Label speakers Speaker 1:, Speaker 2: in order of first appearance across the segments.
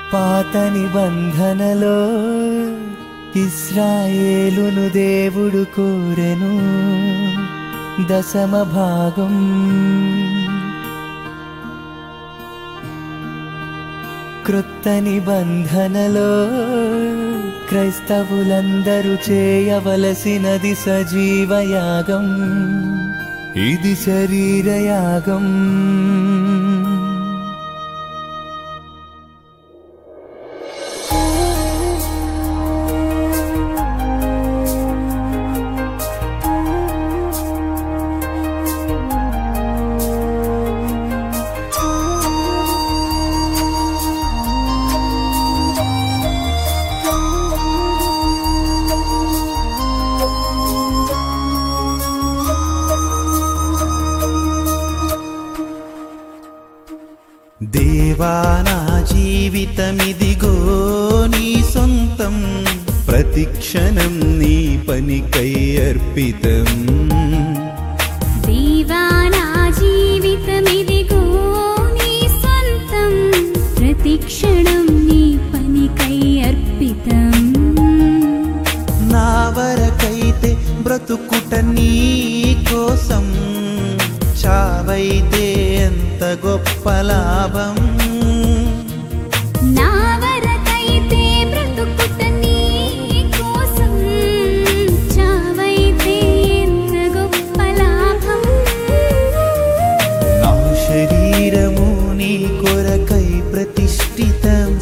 Speaker 1: పాత నిబంధనలో ఇస్రాయేలును దేవుడు కోరెను దశమ భాగం క్రొత్త నిబంధనలో క్రైస్తవులందరూ చేయవలసినది సజీవయాగం ఇది శరీరయాగం
Speaker 2: దేవా నా జీవితమిదిగో నీ సొంతం ప్రతిక్షణం నీ పనికై అర్పితం
Speaker 3: దేవా నా జీవితమిదిగో నీ సొంతం ప్రతిక్షణం నీ పనికై అర్పితం
Speaker 2: నా వరకైతే బ్రతుకుట నీ కోసం చావైతే ఎంత గొప్ప లాభం
Speaker 3: నా వరకైతే బ్రతుకుట నీ కోసం చావైతే ఎంత గొప్ప లాభం
Speaker 2: నా శరీరము నీ కొరకై ప్రతిష్ఠితం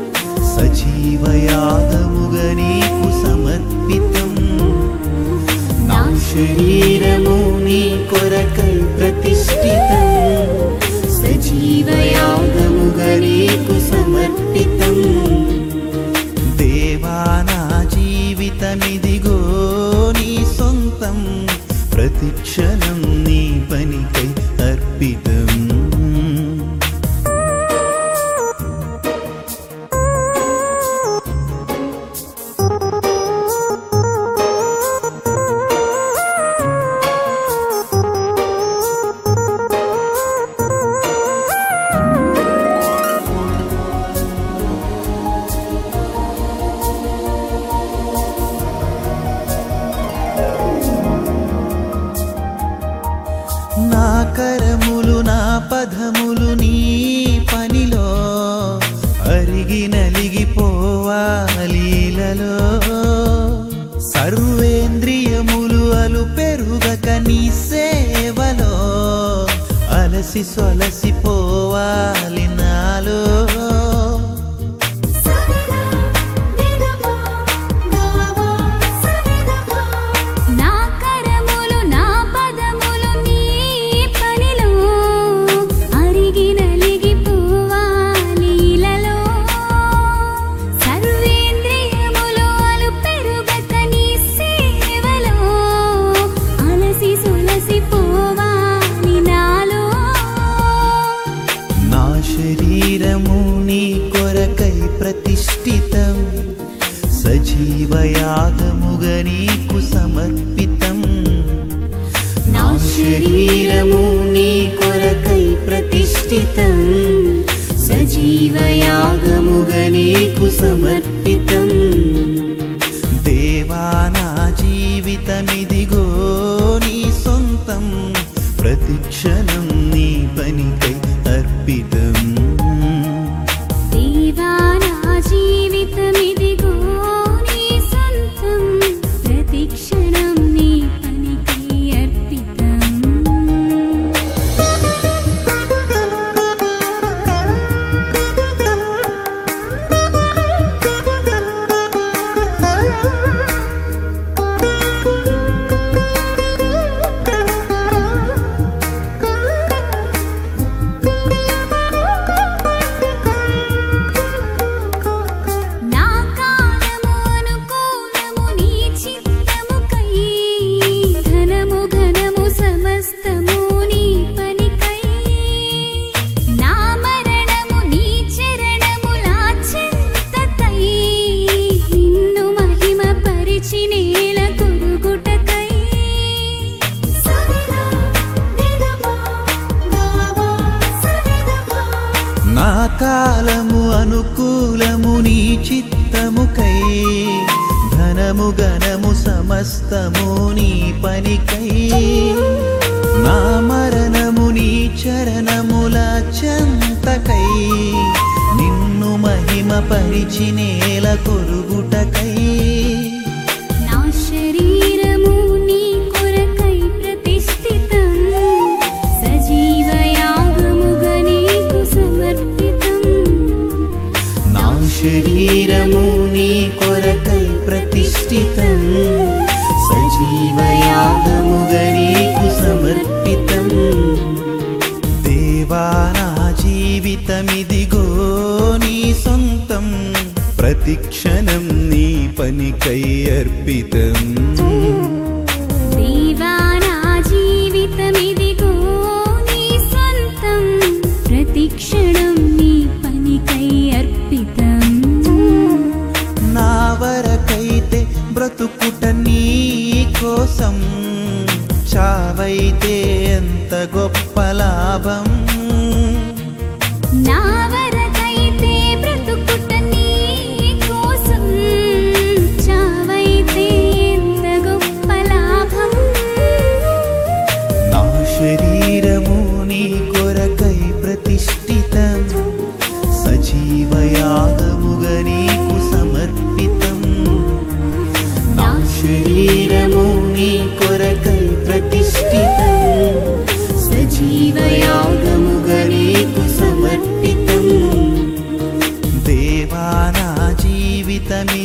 Speaker 2: సజీవయాగముగా నీకు సమర్పితం నా శరీరము నీ కొరకై ప్రతిష్ఠితం సజీవయాగముగా నీకు సమర్పితం దేవా నా జీవితమిదిగో నీ సొంతం ప్రతిక్షణం నీ పనికై అర్పితం నా కరములు నా పదములు నీ పనిలో అరిగి నలిగిపోవాలీలలో సర్వేంద్రియములు అలు పెరుగక నీ సేవలో అలసి సొలసిపోవాలి నాలో
Speaker 3: నా కరములు నా పదములు నీ పనిలో అరిగి నలిగిపోవాలీలలో సర్వేంద్రియములు అలు పెరుగక నీ సేవలో అలసి సొలసిపోవాలి నాలో
Speaker 2: నా శరీరము నీ కొరకై ప్రతిష్ఠితం సజీవయాగముగా నీకు సమర్పితం నా శరీరము నీ కొరకై ప్రతిష్ఠితం సజీవయాగముగా నీకు సమర్పితం దేవా నా జీవితమిదిగో నీ సొంతం ప్రతిక్షణం నీ పనికై అర్పితం
Speaker 3: దేవా నా జీవితమిదిగో నీ సొంతం ప్రతిక్షణం నీ పనికై అర్పితం
Speaker 2: ధనము గణము సమస్తము నీ పనికై నా మరణము నీ చరణముల చెంతకై నిన్ను మహిమ పరిచి నేల కొరుగుటకై
Speaker 3: నా శరీరము నీ కొరకై ప్రతిష్ఠితం సజీవయాగముగా నీకు సమర్పితం
Speaker 2: నా శరీరము నీ కొరకై ప్రతిష్ఠితం సజీవయాగముగా నీకు సమర్పితం దేవా నా జీవితమిదిగో నీ సొంతం ప్రతిక్షణం నీ పనికై అర్పితం
Speaker 3: దేవా నా జీవితమిదిగో నీ సొంతం ప్రతిక్షణం నీ పనికై అర్పితం
Speaker 2: నా వరకైతే బ్రతుకుట నీ కోసం చావైతే ఎంత గొప్ప లాభం
Speaker 3: నా వరకైతే బ్రతుకుట నీ కోసం చావైతే ఎంత గొప్ప లాభం
Speaker 2: నా శరీరము నీ కొరకై ప్రతిష్ఠితం సజీవయాగముగా నీకు సమర్పితం నా శరీరము నీ కొరకై ప్రతిష్ఠితం సజీవయాగముగా నీకు సమర్పితం దేవా నా జీవితమి